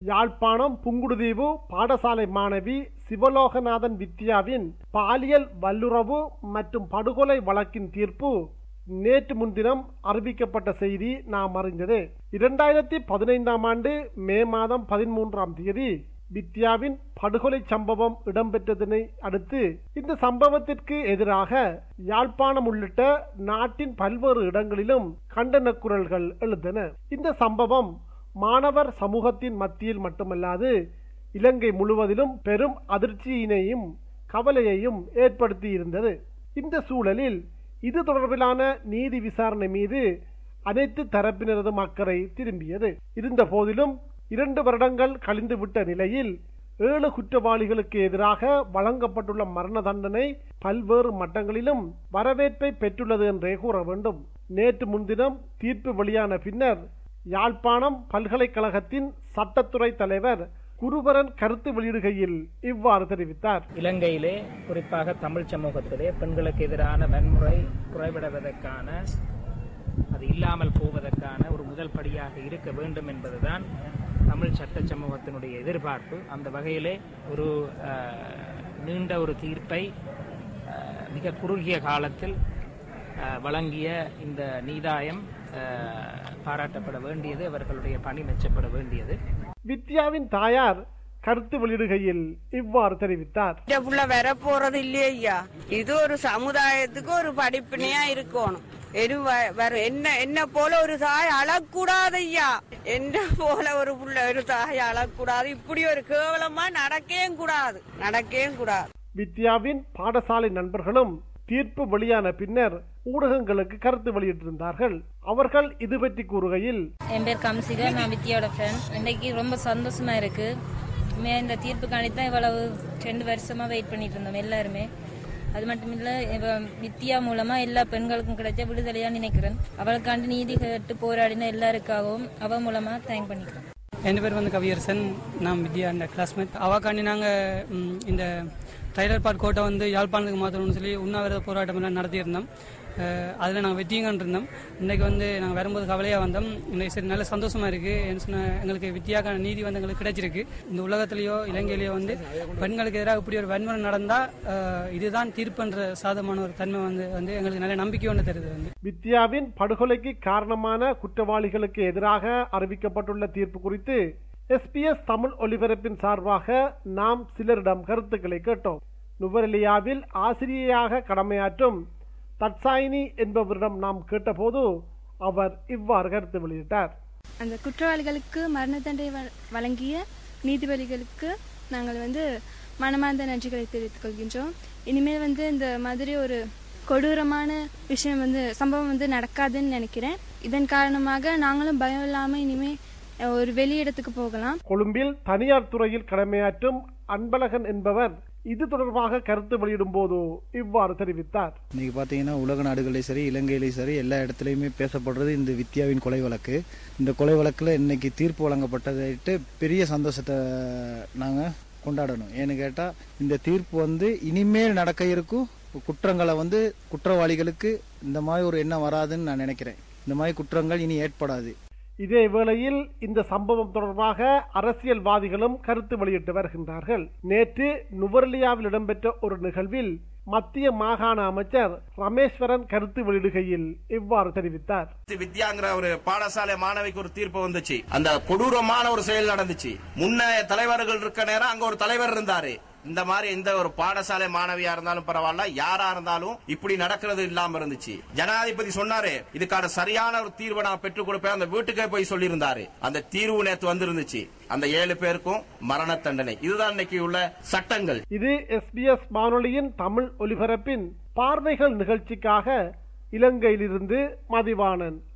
யாழ்ப்பாணம் புங்குடுதீவு பாடசாலை மாணவி சிவலோகநாதன் வித்யாவின் பாலியல் வல்லுறவு மற்றும் படுகொலை வழக்கின் தீர்ப்பு நேற்று முன்தினம் அறிவிக்கப்பட்ட செய்தி நாம் அறிந்தது இரண்டாயிரத்தி பதினைந்தாம் ஆண்டு மே மாதம் பதிமூன்றாம் தேதி வித்யாவின் படுகொலை சம்பவம் இடம்பெற்றதனை அடுத்து இந்த சம்பவத்திற்கு எதிராக யாழ்ப்பாணம் உள்ளிட்ட நாட்டின் பல்வேறு இடங்களிலும் கண்டன குரல்கள் எழுந்தன இந்த சம்பவம் மாணவர் சமூகத்தின் மத்தியில் மட்டுமல்லாது இலங்கை முழுவதிலும் பெரும் அதிர்ச்சியினையும் கவலையையும் ஏற்படுத்தி இருந்தது இந்த சூழலில் இது தொடர்பிலான நீதி விசாரணை மீது அனைத்து தரப்பினரதும் அக்கறை திரும்பியது இருந்த போதிலும் இரண்டு வருடங்கள் கழிந்துவிட்ட நிலையில் ஏழு குற்றவாளிகளுக்கு எதிராக வழங்கப்பட்டுள்ள மரண தண்டனை பல்வேறு மட்டங்களிலும் வரவேற்பை பெற்றுள்ளது என்றே கூற வேண்டும் நேற்று முன்தினம் தீர்ப்பு வெளியான பின்னர் யாழ்ப்பாணம் பல்கலைக்கழகத்தின் சட்டத்துறை தலைவர் குருபரன் கருத்து வெளியிடுகையில் இவ்வாறு தெரிவித்தார் இலங்கையிலே குறிப்பாக தமிழ் சமூகத்திலே பெண்களுக்கு எதிரான வன்முறை குறைவிடுவதற்கான அது இல்லாமல் போவதற்கான ஒரு முதல் படியாக இருக்க வேண்டும் என்பதுதான் தமிழ் சட்ட சமூகத்தினுடைய எதிர்பார்ப்பு அந்த வகையிலே ஒரு அஹ், நீண்ட ஒரு தீர்ப்பை அஹ், மிக குறுகிய காலத்தில் அஹ், வழங்கிய இந்த நீதாயம் அஹ், பாராட்டப்பட வேண்டியது அவர்களுடைய பணி மெச்சப்பட வேண்டியது வித்யாவின் தாயார் கருத்து வெளியிடுகையில் இவ்வாறு தெரிவித்தார் இந்த புள்ள வர போறது இல்லையா இது ஒரு சமுதாயத்துக்கு ஒரு படிப்பினையா இருக்கணும் எது வ- வர என்ன என்ன போல ஒரு தாய் அழக்கூடாது ஐயா என்ன போல ஒரு புள்ள ஒரு தாய் அழக்கூடாது இப்படி ஒரு கேவலமா நடக்கவே கூடாது நடக்கவே கூடாது வித்யாவின் பாடசாலை நண்பர்களும் தீர்ப்பு வெளியான பின்னர் ஊடகங்களுக்கு கருத்து வெளியிட்டிருந்தார்கள் அவர்கள் இது பற்றி கூறுகையில் என் பேர் கம்சிகா நான் வித்யாவோட ஃப்ரெண்ட் இன்னைக்கு ரொம்ப சந்தோஷமா இருக்கு மே இந்த தீர்ப்புக்காண்டி தான் இவ்வளவு ரெண்டு வருஷமா வெயிட் பண்ணிட்டு இருந்தோம் எல்லாருமே அது மட்டும் இல்ல இவ வித்யா மூலமா எல்லா பெண்களுக்கும் கிடைச்ச விடுதலையா நினைக்கிறேன் அவளுக்காண்டி நீதி கேட்டு போராடின எல்லாருக்காகவும் அவ மூலமா தேங்க் பண்ணிக்கிறேன் என் பேர் வந்து கவியரசன் நான் வித்யா அந்த கிளாஸ்மேட் அவாக்காண்டி நாங்கள் இந்த டைலர் பார்ட் கோட்டை வந்து யாழ்ப்பாணத்துக்கு மாற்றணும்னு சொல்லி உண்ணாவிரத போராட்டம் எல்லாம் நடத்தியிருந்தோம் அதில் நாங்கள் வெற்றியும் கண்டிருந்தோம் இன்றைக்கி வந்து நாங்கள் வரும்போது கவலையாக வந்தோம் இன்னைக்கு சரி நல்ல சந்தோஷமாக இருக்குது என்ன சொன்ன எங்களுக்கு வித்தியாக்கான நீதி வந்து எங்களுக்கு கிடைச்சிருக்கு இந்த உலகத்திலேயோ இலங்கையிலேயோ வந்து பெண்களுக்கு எதிராக இப்படி ஒரு வன்முறை நடந்தால் இதுதான் தீர்ப்புன்ற சாதமான ஒரு தன்மை வந்து வந்து எங்களுக்கு நல்ல நம்பிக்கை ஒன்று தருது வந்து வித்யாவின் படுகொலைக்கு காரணமான குற்றவாளிகளுக்கு எதிராக அறிவிக்கப்பட்டுள்ள தீர்ப்பு குறித்து எஸ்பிஎஸ் தமிழ் ஒலிபரப்பின் சார்பாக நாம் சிலரிடம் கருத்துக்களை கேட்டோம் நுவரெலியாவில் ஆசிரியையாக கடமையாற்றும் தட்சாயினி என்பவரிடம் நாம் கேட்டபோது அவர் இவ்வாறு கருத்து வெளியிட்டார் அந்த குற்றவாளிகளுக்கு மரண தண்டனை வ- வழங்கிய நீதிபதிகளுக்கு நாங்கள் வந்து மனமார்ந்த நன்றிகளை தெரிவித்துக் கொள்கின்றோம் இனிமேல் வந்து இந்த மாதிரி ஒரு கொடூரமான விஷயம் வந்து சம்பவம் வந்து நடக்காதுன்னு நினைக்கிறேன் இதன் காரணமாக நாங்களும் பயம் இல்லாமல் இனிமே அஹ், ஒரு வெளியிடத்துக்கு போகலாம் கொழும்பில் தனியார் துறையில் கடமையாற்றும் அன்பழகன் என்பவர் இது தொடர்பாக கருத்து வெளியிடும் போது இவ்வாறு தெரிவித்தார் இன்னைக்கு பார்த்தீங்கன்னா உலக நாடுகளிலும் சரி இலங்கையிலையும் சரி எல்லா இடத்துலையுமே பேசப்படுறது இந்த வித்யாவின் கொலை வழக்கு இந்த கொலை வழக்கில் இன்னைக்கு தீர்ப்பு வழங்கப்பட்டதைட்டு பெரிய சந்தோஷத்தை நாங்கள் கொண்டாடணும் ஏன்னு கேட்டால் இந்த தீர்ப்பு வந்து இனிமேல் நடக்க இருக்கும் குற்றங்களை வந்து குற்றவாளிகளுக்கு இந்த மாதிரி ஒரு எண்ணம் வராதுன்னு நான் நினைக்கிறேன் இந்த மாதிரி குற்றங்கள் இனி ஏற்படாது இதே வேளையில் இந்த சம்பவம் தொடர்பாக அரசியல்வாதிகளும் கருத்து வெளியிட்டு வருகின்றார்கள் நேற்று நுவர்லியாவில் இடம்பெற்ற ஒரு நிகழ்வில் மத்திய மாகாண அமைச்சர் ரமேஸ்வரன் கருத்து வெளியிடுகையில் இவ்வாறு தெரிவித்தார் வித்யாங்கிற ஒரு பாடசாலை மாணவிக்கு ஒரு தீர்ப்பு வந்துச்சு அந்த கொடூரமான ஒரு செயல் நடந்துச்சு முன்ன தலைவர்கள் இருக்க நேரம் அங்க ஒரு தலைவர் இருந்தாரு இந்த மாதிரி எந்த ஒரு பாடசாலை மாணவியா இருந்தாலும் பரவாயில்ல யாரா இருந்தாலும் இப்படி நடக்கிறது இல்லாம இருந்துச்சு ஜனாதிபதி சொன்னாரு இதுக்கான சரியான ஒரு தீர்வை நான் பெற்றுக் கொடுப்பேன் அந்த வீட்டுக்கே போய் சொல்லியிருந்தாரு அந்த தீர்வு நேற்று வந்திருந்துச்சு அந்த ஏழு பேருக்கும் மரண தண்டனை இதுதான் இன்னைக்கு உள்ள சட்டங்கள் இது எஸ்பிஎஸ் வானொலியின் தமிழ் ஒலிபரப்பின் பார்வைகள் நிகழ்ச்சிக்காக இலங்கையிலிருந்து மதிவாணன்